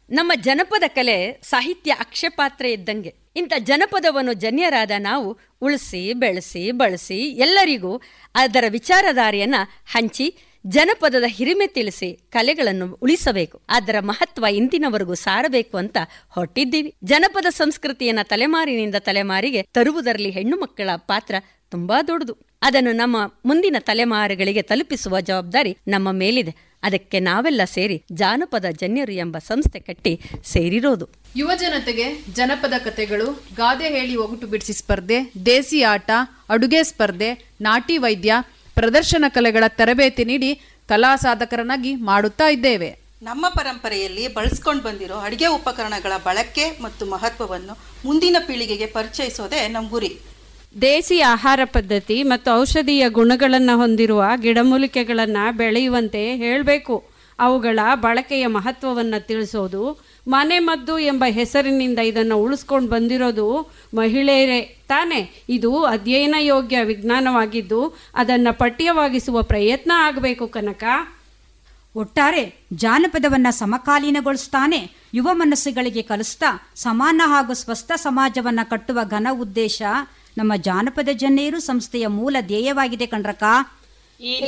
ನಮ್ಮ ಜನಪದ ಕಲೆ ಸಾಹಿತ್ಯ ಅಕ್ಷಪಾತ್ರೆ ಇದ್ದಂಗೆ ಇಂಥ ಜನಪದವನ್ನು ಜನ್ಯರಾದ ನಾವು ಉಳಿಸಿ ಬೆಳೆಸಿ ಬಳಸಿ ಎಲ್ಲರಿಗೂ ಅದರ ವಿಚಾರಧಾರೆಯನ್ನ ಹಂಚಿ ಜನಪದದ ಹಿರಿಮೆ ತಿಳಿಸಿ ಕಲೆಗಳನ್ನು ಉಳಿಸಬೇಕು ಅದರ ಮಹತ್ವ ಇಂದಿನವರೆಗೂ ಸಾರಬೇಕು ಅಂತ ಹೊರಟಿದ್ದೀವಿ ಜನಪದ ಸಂಸ್ಕೃತಿಯನ್ನ ತಲೆಮಾರಿನಿಂದ ತಲೆಮಾರಿಗೆ ತರುವುದರಲ್ಲಿ ಹೆಣ್ಣು ಮಕ್ಕಳ ಪಾತ್ರ ತುಂಬಾ ದೊಡ್ಡದು ಅದನ್ನು ನಮ್ಮ ಮುಂದಿನ ತಲೆಮಾರುಗಳಿಗೆ ತಲುಪಿಸುವ ಜವಾಬ್ದಾರಿ ನಮ್ಮ ಮೇಲಿದೆ ಅದಕ್ಕೆ ನಾವೆಲ್ಲ ಸೇರಿ ಜಾನಪದ ಜನ್ಯರು ಎಂಬ ಸಂಸ್ಥೆ ಕಟ್ಟಿ ಸೇರಿರೋದು ಯುವ ಜನತೆಗೆ ಜನಪದ ಕಥೆಗಳು ಗಾದೆ ಹೇಳಿ ಒಗಟು ಬಿಡಿಸಿ ಸ್ಪರ್ಧೆ ದೇಸಿ ಆಟ ಅಡುಗೆ ಸ್ಪರ್ಧೆ ನಾಟಿ ವೈದ್ಯ ಪ್ರದರ್ಶನ ಕಲೆಗಳ ತರಬೇತಿ ನೀಡಿ ಕಲಾ ಸಾಧಕರನ್ನಾಗಿ ಮಾಡುತ್ತಾ ಇದ್ದೇವೆ ನಮ್ಮ ಪರಂಪರೆಯಲ್ಲಿ ಬಳಸ್ಕೊಂಡು ಬಂದಿರೋ ಅಡುಗೆ ಉಪಕರಣಗಳ ಬಳಕೆ ಮತ್ತು ಮಹತ್ವವನ್ನು ಮುಂದಿನ ಪೀಳಿಗೆಗೆ ಪರಿಚಯಿಸೋದೇ ನಮ್ಮ ಗುರಿ ದೇಸಿ ಆಹಾರ ಪದ್ಧತಿ ಮತ್ತು ಔಷಧೀಯ ಗುಣಗಳನ್ನು ಹೊಂದಿರುವ ಗಿಡಮೂಲಿಕೆಗಳನ್ನು ಬೆಳೆಯುವಂತೆ ಹೇಳಬೇಕು ಅವುಗಳ ಬಳಕೆಯ ಮಹತ್ವವನ್ನು ತಿಳಿಸೋದು ಮನೆ ಮದ್ದು ಎಂಬ ಹೆಸರಿನಿಂದ ಇದನ್ನು ಉಳಿಸ್ಕೊಂಡು ಬಂದಿರೋದು ಮಹಿಳೆಯರೇ ತಾನೇ ಇದು ಅಧ್ಯಯನ ಯೋಗ್ಯ ವಿಜ್ಞಾನವಾಗಿದ್ದು ಅದನ್ನು ಪಠ್ಯವಾಗಿಸುವ ಪ್ರಯತ್ನ ಆಗಬೇಕು ಕನಕ ಒಟ್ಟಾರೆ ಜಾನಪದವನ್ನ ಸಮಕಾಲೀನಗೊಳಿಸ್ತಾನೆ ಯುವ ಮನಸ್ಸುಗಳಿಗೆ ಕಲಿಸ್ತಾ ಸಮಾನ ಹಾಗೂ ಸ್ವಸ್ಥ ಸಮಾಜವನ್ನ ಕಟ್ಟುವ ಘನ ಉದ್ದೇಶ ನಮ್ಮ ಜಾನಪದ ಜನ್ನೇರು ಸಂಸ್ಥೆಯ ಮೂಲ ಧ್ಯೇಯವಾಗಿದೆ ಕಣ್ರಕ್ಕ